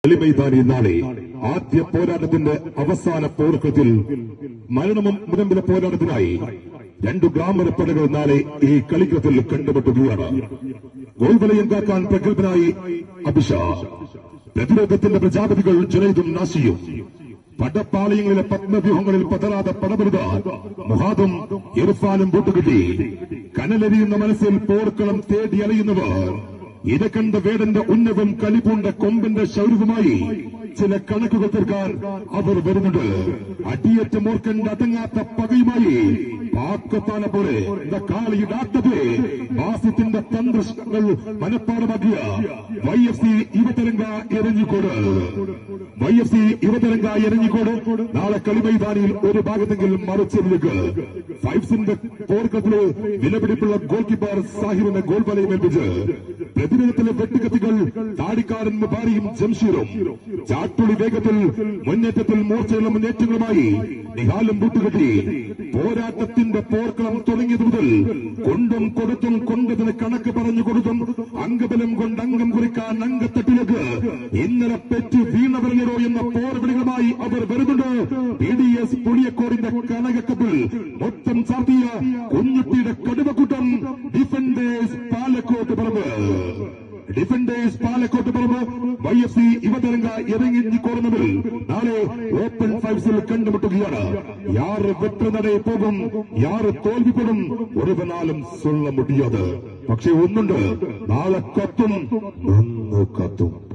കളിമൈതാനി നാളെ ആദ്യ പോരാട്ടത്തിന്റെ അവസാന പോർക്കത്തിൽ മരണവും മുതമ്പിലെ പോരാട്ടത്തിനായി രണ്ടു ഗ്രാമരപ്പടകൾ നാളെ ഈ കളിക്കളത്തിൽ കണ്ടുമുട്ടുകയാണ് ഗോൾ വലയം കാക്കാൻ പ്രഗത്ഭനായി അഭിഷ പ്രതിരോധത്തിന്റെ പ്രജാപതികൾ ജുനൈദും നാസിയും പടപ്പാളയങ്ങളിലെ പത്മവ്യൂഹങ്ങളിൽ പതറാതെ പടപെടുക മുഹാദും ഇർഫാനും കൂട്ടുകിട്ടി കനലെരിയുന്ന മനസ്സിൽ പോർക്കളം തേടി അലയുന്നവർ ഇത് കണ്ട വേടന്റെ ഉന്നതം കലിപൂണ്ട കൊമ്പിന്റെ ശൗര്യവുമായി ചില കണക്കുകൾ തീർക്കാൻ അവർ വരുന്നുണ്ട് അടിയേറ്റ മോർക്കന്റെ അടങ്ങാത്ത പകയുമായി പാക്കത്താന പോലെ കാളിയിടാത്തത് വാസ്യത്തിന്റെ തന്ത്രങ്ങൾ മനഃപ്പാടമാക്കിയ Y F C Yuvatharanga Eranhikode Y F C Yuvatharanga Eranhikode നാളെ കളിമൈതാനിയിൽ ഒരു ഭാഗത്തെങ്കിലും മറുചെരിലേക്ക് ഫൈവ്സിന്റെ പോർക്കത്തില് വിലപിടിപ്പുള്ള ഗോൾ കീപ്പർ സാഹിബിനെ ഗോൾ വലയമേൽപ്പിച്ച് പ്രതിരോധത്തിലെ വെട്ടുകത്തികൾ താടിക്കാരൻ മുബാരിയും ജംഷീറും ചാട്ടുളി വേഗത്തിൽ മുന്നേറ്റത്തിൽ മൂർച്ചയുള്ള മുന്നേറ്റങ്ങളുമായി നിഹാലും കൂട്ടുകെട്ടി പോരാട്ടത്തിന്റെ പോർക്കളം തുടങ്ങിയത് മുതൽ കൊണ്ടും കൊടുത്തും കൊണ്ടതിന് കണക്ക് പറഞ്ഞു കൊടുത്തും അംഗബലം കൊണ്ട് അംഗം കുറിക്കാൻ അംഗത്തട്ടിലേക്ക് ഇന്നലെ പെറ്റ് വീണവരലോ എന്ന പോർവിളികളുമായി അവർ വരുന്നുണ്ട് പി ഡി എസ് പുളിയക്കോടിന്റെ കനകക്കപ്പിൽ മൊത്തം ചാർത്തിയ കുഞ്ഞുട്ടിയുടെ കടുവക്കൂട്ടം ഡിഫൻഡേഴ്സ് പാലക്കോട്ട് പറമ്പ് ഡിഫൻഡേഴ്സ് പാലക്കോട്ട് പറമ്പ് വൈ എഫ് സി യുവതരംഗ ഇറങ്ങി കോർണറിൽ നാളെ ഓപ്പൺ ഫൈവ്സിൽ കണ്ടുമുട്ടുകയാണ് യാറ് വെട്ടുനടേ പോകും യാറ് തോൽവിപ്പെടും ഒരുവനാലും സൊല്ല മുടിയത് പക്ഷെ ഒന്നുണ്ട് നാളെ കത്തും നന്ന് കത്തും